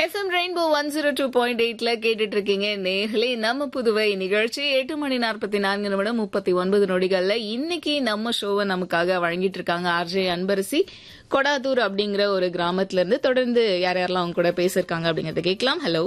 FM rainbow one zero two point எயிட்ல கேட்டுட்டு இருக்கீங்க நேர்களே நம்ம புதுவை நிகழ்ச்சி எட்டு மணி நாற்பத்தி நான்கு நிமிடம் முப்பத்தி ஒன்பது நொடிகள்ல இன்னைக்கு நம்ம ஷோவை நமக்காக வழங்கிட்டு இருக்காங்க ஆர்ஜே அன்பரசி கொடாதூர் அப்படிங்கிற ஒரு கிராமத்துல இருந்து தொடர்ந்து யார் யாரெல்லாம் அவங்க கூட பேசிருக்காங்க அப்படிங்கறத கேட்கலாம் hello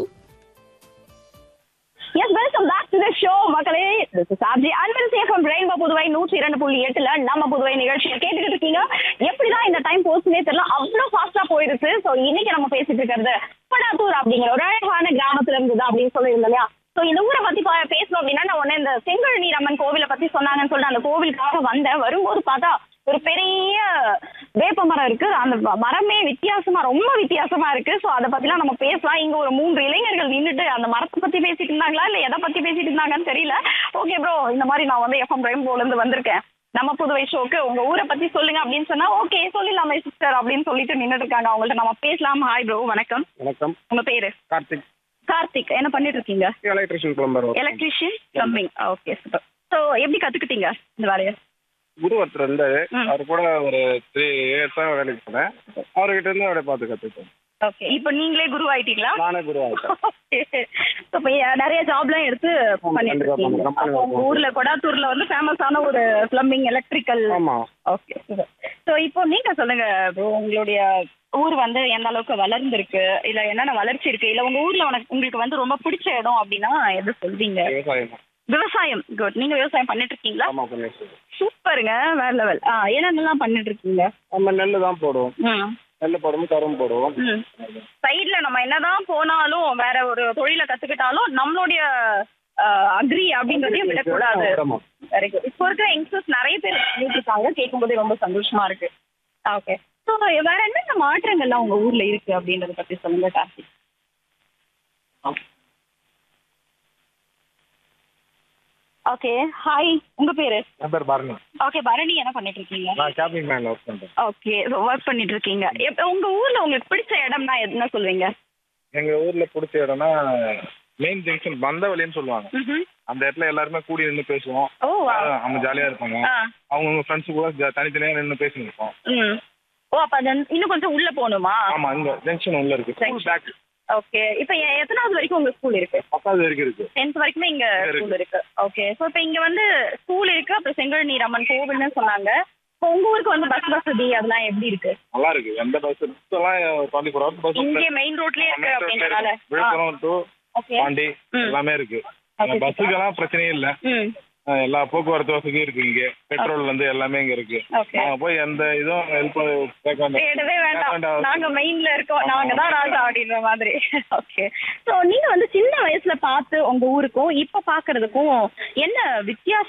yes welcome back to the show மக்களே திஸ் இஸ் ஆர்ஜி அன்பன் சேஃபம் ரெயின்போ புதுவை நூற்றி இரண்டு புள்ளி எட்டுல நம்ம புதுவை நிகழ்ச்சியை கேட்டுக்கிட்டு இருக்கீங்க எப்படிதான் இந்த டைம் போச்சுனே தெரியல அவ்வளவு ஃபாஸ்டா போயிருக்கு சோ இன்னைக்கு நம்ம பேசிட்டு இருக்கிறது படாத்தூர் அப்படிங்கிற ஒரு அழகான கிராமத்துல இருந்தது அப்படின்னு சொல்லியிருந்தோம் இல்லையா சோ இந்த ஊரை பத்தி பா- பேசணும் அப்படின்னா நான் உடனே இந்த செங்கல் நீரம்மன் கோவிலை பத்தி சொன்னாங்கன்னு சொல்லிட்டு அந்த கோவிலுக்காக வந்தேன் வரும்போது பார்த்தா ஒரு பெரிய வேப்ப மரம் இருக்கு அந்த ம- மரமே வித்தியாசமா ரொம்ப வித்தியாசமா இருக்கு சோ அதை பத்திலாம் நம்ம பேசலாம் இங்க ஒரு மூன்று இளைஞர்கள் நின்னுட்டு அந்த மரத்தை பத்தி பேசிட்டு இருந்தாங்களா இல்ல எதை பத்தி பேசிட்டு இருந்தாங்கன்னு தெரியல ஓகே ப்ரோ இந்த மாதிரி நான் வந்து எஃப்எம் ரெயின்போல இருந்து வந்திருக்கேன் நம்ம புதுவை ஷோக்கு உங்க ஊரை பத்தி சொல்லுங்க அப்படின்னு சொன்னா ஓகே சொல்லிடலாமே சிஸ்டர் அப்படின்னு சொல்லிட்டு நின்னுட்டு இருக்காங்க அவங்கள்ட்ட நம்ம பேசலாம் ஹாய் ப்ரோ வணக்கம் வணக்கம் உங்க பேரு கார்த்திக் கார்த்திக் என்ன பண்ணிட்டு இருக்கீங்க electrician plumber electrician plumbing okay super so எப்படி கத்துக்கிட்டீங்க இந்த வேலையை குரு ஒருத்தர் இருந்தாரு ம். அவர் கூட ஒரு த்ரீ இயர்ஸா வேலைக்கு போனேன் அவர்கிட்ட இருந்து அவரை பார்த்து கத்துக்கிட்டேன் ஓகே இப்போ நீங்களே குரு ஆயிட்டீங்களா நானே குரு ஆகிட்டேன் இப்போ நிறைய ஜாப்லாம் எடுத்து பண்ணிட்டு கண்டிப்பா இருக்கீங்க பண்றேன். அப்போ உங்க ஊர்ல கொடாத்தூர்ல வந்து ஃபேமஸான ஒரு பிளம்பிங் எலக்ட்ரிக்கல் ஆமா ஓகே ஸோ இப்போ நீங்க சொல்லுங்க bro, உங்களுடைய ஊர் வந்து எந்த அளவுக்கு வளர்ந்துருக்கு இல்ல என்னென்ன வளர்ச்சி இருக்கு இல்ல உங்க ஊர்ல உனக்கு உங்களுக்கு வந்து ரொம்ப பிடிச்ச இடம் அப்படின்னா எது சொல்வீங்க விவசாயம் தான். விவசாயம் குட் நீங்க விவசாயம் பண்ணிட்டு இருக்கீங்களா ஆமா பண்ணிட்டு சூப்பருங்க வேற லெவல் ஆ என்னென்னலாம் பண்ணிட்டு இருக்கீங்க நம்ம நெல்லு தான் போடுவோம் ம் நெல்லு போடுவோம் கரும்பு போடுவோம் ம் சைடுல நம்ம என்னதான் போனாலும் வேற ஒரு தொழிலை கத்துக்கிட்டாலும் நம்மளுடைய அக்ரி அப்படின்றதையும் விடக்கூடாது ஆமா. வெரி குட் இப்போ இருக்கிற யங்ஸ்டர்ஸ் நிறைய பேர் பண்ணிட்டு இருக்காங்க கேட்கும்போதே ரொம்ப சந்தோஷமா இருக்கு ஓகே ஸோ வேற என்னென்ன மாற்றங்கள்லாம் உங்க ஊர்ல இருக்கு அப்படின்றத பத்தி சொல்லுங்க கார்த்திக் ஓகே ஹாய் உங்க பேரு என் பேர் பரணி ஓகே பரணி என்ன பண்ணிட்டு இருக்கீங்க நான் கேபிங் மேன்ல ஒர்க் பண்றேன் ஓகே ஒர்க் பண்ணிட்டு இருக்கீங்க எப்ப- உங்க ஊர்ல உங்களுக்கு பிடிச்ச இடம்னா என்ன சொல்வீங்க எங்க ஊர்ல பிடிச்ச இடம்னா மெயின் ஜங்ஷன் பந்தவலின்னு சொல்லுவாங்க ம்ஹும். அந்த இடத்துல எல்லாருமே கூடி நின்று பேசுவோம் ஓ wow. அவங்க ஜாலியா இருப்பாங்க ஆ அவங்க ஃப்ரெண்ட்ஸ் கூட ஜா- தனித்தனியா நின்று பேசிட்டு இருப்போம் ம் ஓ அப்ப அது வந்து இன்னும் கொஞ்சம் உள்ள போகணுமா ஆமா இங்க ஜங்ஷன் உள்ள இருக்கு ஸ்கூல் பேக் ஓகே இப்ப எ- எத்தனாவது வரைக்கும் உங்க ஸ்கூல் இருக்கு பத்தாவது வரைக்கும் இருக்கு டென்த் வரைக்குமே இங்க இருக்கு. ஸ்கூல் இருக்கு ஓகே சோ இப்ப இங்க வந்து ஸ்கூல் இருக்கு அப்புறம் செங்கல் நீரம்மன் கோவில்னு சொன்னாங்க இப்போ உங்க ஊருக்கு வந்து பஸ் வசதி அதெல்லாம் எப்படி இருக்கு நல்லா இருக்கு எந்த பஸ் எல்லாம் டுவெண்ட்டி ஃபோர் ஹவர்ஸ் பஸ் இங்கே மெயின் ரோட்லயே இருக்கு அப்படின்றனால விழுப்புரம் டு ஓகே பாண்டி ம். எல்லாமே இருக்கு Okay, பஸ்ஸுக்கெல்லாம் பிரச்சனையே இல்ல ம் அஹ் எல்லா போக்குவரத்து வசதியும் இருக்கு இங்க பெட்ரோல் வந்து எல்லாமே இங்க இருக்கு ஓகே நாங்க போய் எந்த இதுவும் ஹெல்ப் கேட்க வேண்டாம் தேடவே வேண்டாம் கேட்க வேண்டாம். நாங்க மெயின்ல இருக்கோம் நாங்க தான் ராஜா அப்படின்ற மாதிரி ஓகே சோ நீங்க வந்து சின்ன வயசுல பார்த்து உங்க ஊருக்கும் இப்ப பாக்குறதுக்கும் என்ன வித்தியாசம்